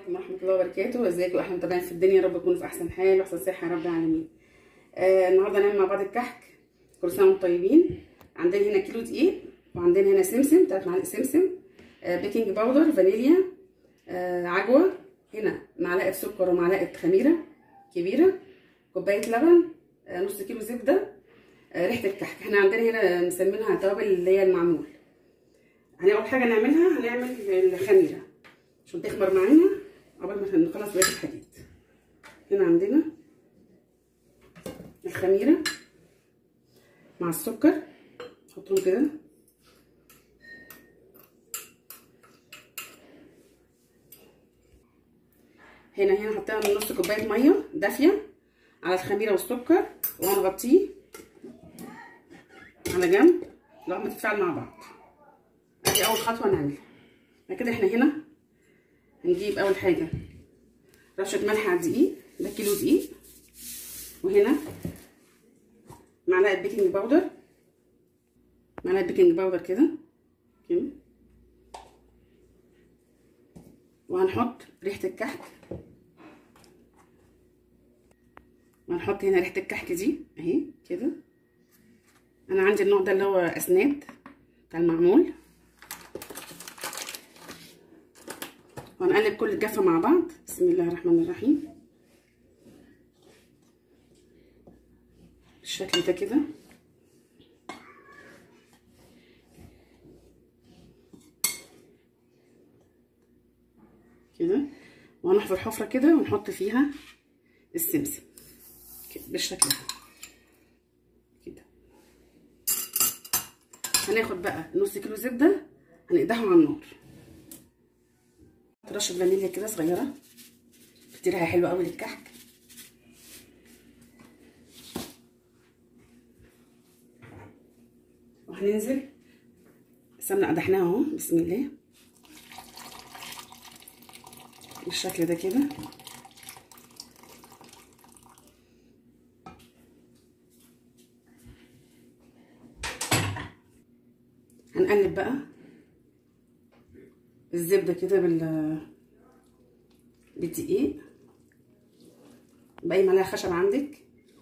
عليكم ورحمة الله وبركاته ازيكم احنا متابعين في الدنيا يا رب تكونوا في احسن حال واحسن صحة يا رب العالمين آه النهارده هنعمل مع بعض الكحك كل سنة وانتم طيبين عندنا هنا كيلو دقيق وعندنا هنا سمسم تلات معالق سمسم آه بيكنج باودر فانيليا آه عجوة هنا معلقة سكر ومعلقة خميرة كبيرة كوباية لبن آه نص كيلو زبدة آه ريحة الكحك احنا عندنا هنا مسمينها توابل اللي هي المعمول يعني اول حاجة نعملها هنعمل الخميرة عشان تخمر معانا قبل ما نخلص بقيه الحديد هنا عندنا الخميره مع السكر نحطهم كده هنا هنا حطينا نص كوبايه ميه دافيه على الخميره والسكر وهنغطيه على جنب لغايه ما تتفاعل مع بعض ادي اول خطوه نعملها كده احنا هنا هنجيب اول حاجه رشه ملح على الدقيق ده كيلو دقيق وهنا معلقه بيكنج باودر معلقه بيكنج باودر كده كده وهنحط ريحه الكحك وهنحط هنا ريحه الكحك دي اهي كده انا عندي النوع ده اللي هو اسناد بتاع المعمول وهنقلب كل الجافه مع بعض بسم الله الرحمن الرحيم بالشكل ده كده كده وهنحفر حفره كده ونحط فيها السمسم بالشكل ده كده هناخد بقى نص كيلو زبده هنقدحه على النار رشه فانيليا كده صغيره بتديها حلوه قوي للكحك وهننزل السمنه قدحناها اهو بسم الله بالشكل ده كده هنقلب بقى الزبده كده بال بالدقيق باي معلقه خشب عندك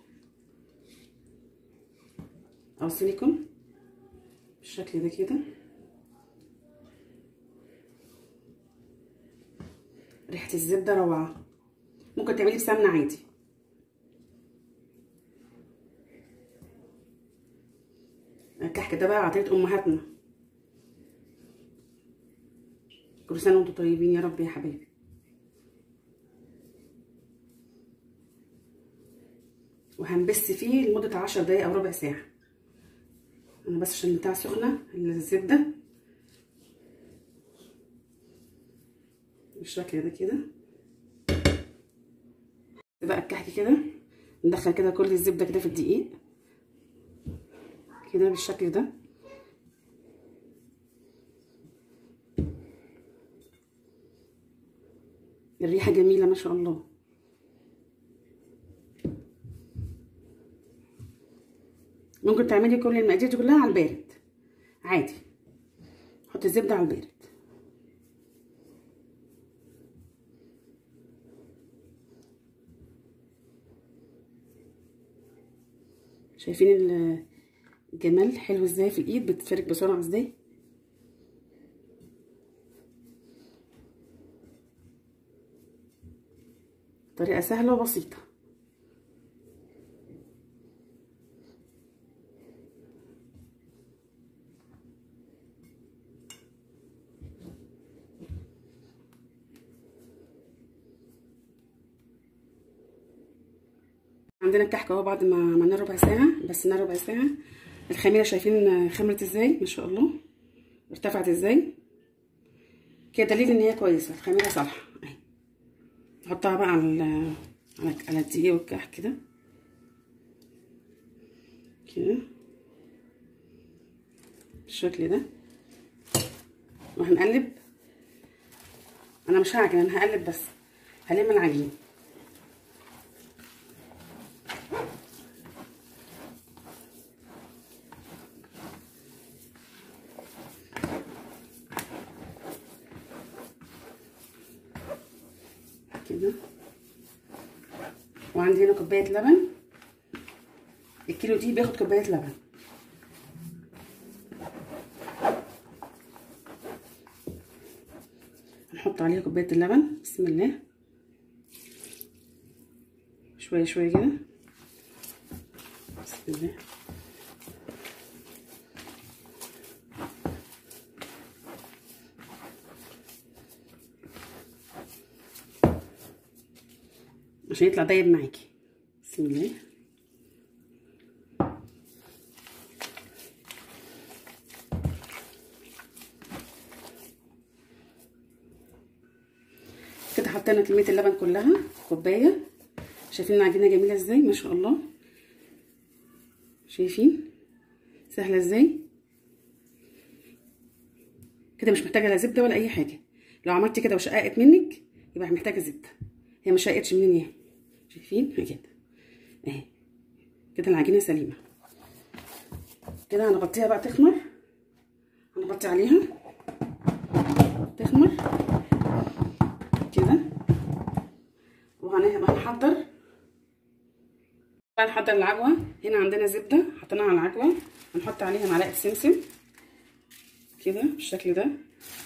او سيليكون بالشكل ده كده ريحه الزبده روعه ممكن تعملي بسمنه عادي الكحك ده بقى عطيه امهاتنا كل سنه وانتم طيبين يا رب يا حبايبي وهنبس فيه لمده عشر دقايق او ربع ساعه انا بس عشان بتاع سخنه الزبده بالشكل ده كده بقى الكحك كده ندخل كده كل الزبده كده في الدقيق كده بالشكل ده الريحه جميله ما شاء الله ممكن تعملي كل المقادير دي كلها على البارد عادي حطي الزبده على البارد شايفين الجمال حلو ازاي في الايد بتتفرك بسرعه ازاي طريقه سهله وبسيطه عندنا الكحك اهو بعد ما عملناه ربع ساعه بسناه ربع ساعه الخميره شايفين خمرت ازاي ما شاء الله ارتفعت ازاي كده دليل ان هي كويسه الخميره صالحه اهي نحطها بقى على على على الدقيق والكحك كده كده بالشكل ده وهنقلب انا مش هعجن انا هقلب بس هلم العجين كده وعندي هنا كوبايه لبن الكيلو دي بياخد كوبايه لبن هنحط عليها كوبايه اللبن بسم الله شويه شويه كده بسم الله عشان يطلع دايب معاكي بسم الله كده حطينا كميه اللبن كلها كوبايه شايفين العجينه جميله ازاي ما شاء الله شايفين سهله ازاي كده مش محتاجه لا زبده ولا اي حاجه لو عملتي كده وشققت منك يبقى محتاجه زبده هي ما شقتش منين اهي شايفين اهي كده اهي كده العجينه سليمه كده هنغطيها بقى تخمر هنغطي عليها تخمر كده وهنحضر بقى نحضر العجوه هنا عندنا زبده حطيناها على العجوه هنحط عليها معلقه سمسم كده بالشكل ده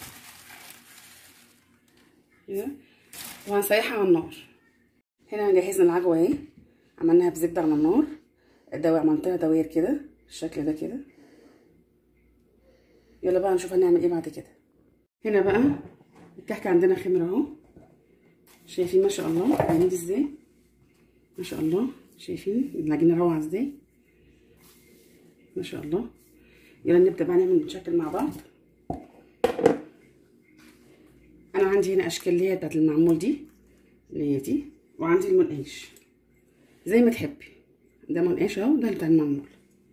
كده وهنسيحها على النار هنا جهزنا العجوه اهي عملناها بزبده على النار الدواء عملتها دواير كده بالشكل ده كده يلا بقى نشوف هنعمل ايه بعد كده هنا بقى الكحكه عندنا خمر اهو شايفين ما شاء الله جميل ازاي ما شاء الله شايفين العجينه روعه ازاي ما شاء الله يلا نبدا بقى نعمل نشكل مع بعض انا عندي هنا اشكال اللي هي بتاعت المعمول دي اللي هي دي وعندي المنقاش زي ما تحبي ده منقاش اهو ده بتاع المعمول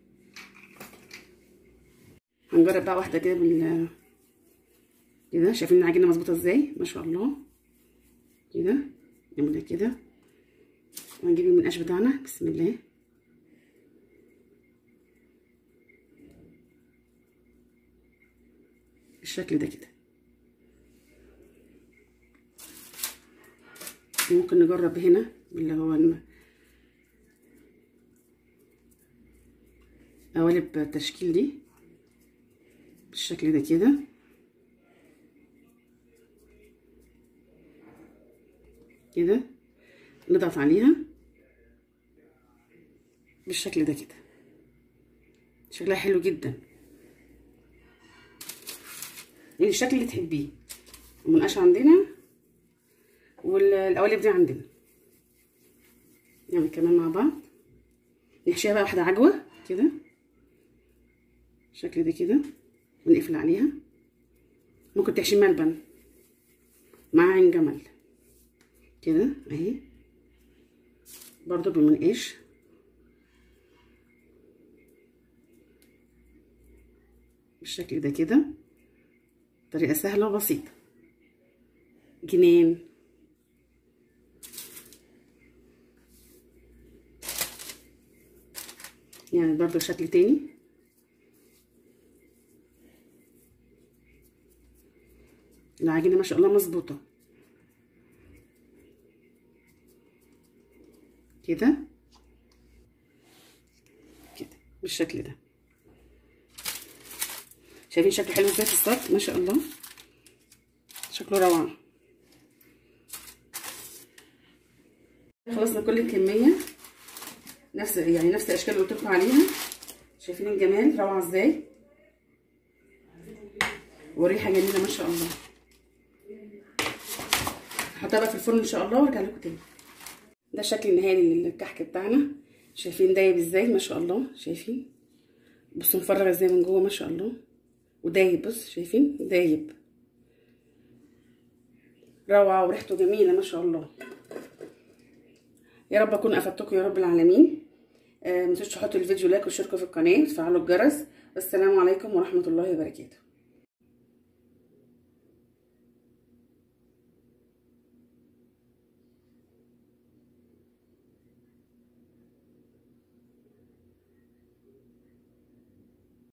هنجرب بقى واحده كده بال كده شايفين العجينه مظبوطه ازاي ما شاء الله كده نعملها كده ونجيب المنقاش بتاعنا بسم الله بالشكل ده كده ممكن نجرب هنا اللي هو الم... قوالب التشكيل دي بالشكل ده كده كده نضغط عليها بالشكل ده كده شكلها حلو جدا يعني الشكل اللي تحبيه المنقاش عندنا والقوالب دي عندنا نعمل كمان مع بعض نحشيها بقى واحده عجوه كده بالشكل ده كده ونقفل عليها ممكن تحشي ملبن مع عين جمل كده اهي برضو بالمنقاش بالشكل ده كده طريقه سهله وبسيطه جنان يعني برضو شكل تاني العجينه ما شاء الله مظبوطه كده كده بالشكل ده شايفين شكله حلو ازاي في الصاج ما شاء الله شكله روعه خلصنا كل الكميه نفس يعني نفس الاشكال اللي قلت لكم عليها شايفين الجمال روعه ازاي وريحه جميله ما شاء الله هحطها بقى في الفرن ان شاء الله وارجع لكم تاني ده الشكل النهائي للكحك بتاعنا شايفين دايب ازاي ما شاء الله شايفين بصوا مفرغ ازاي من جوه ما شاء الله ودايب بص شايفين دايب روعه وريحته جميله ما شاء الله يا رب اكون افدتكم يا رب العالمين آه متنسوش تحطوا الفيديو لايك واشتركوا في القناه وتفعلوا الجرس والسلام عليكم ورحمه الله وبركاته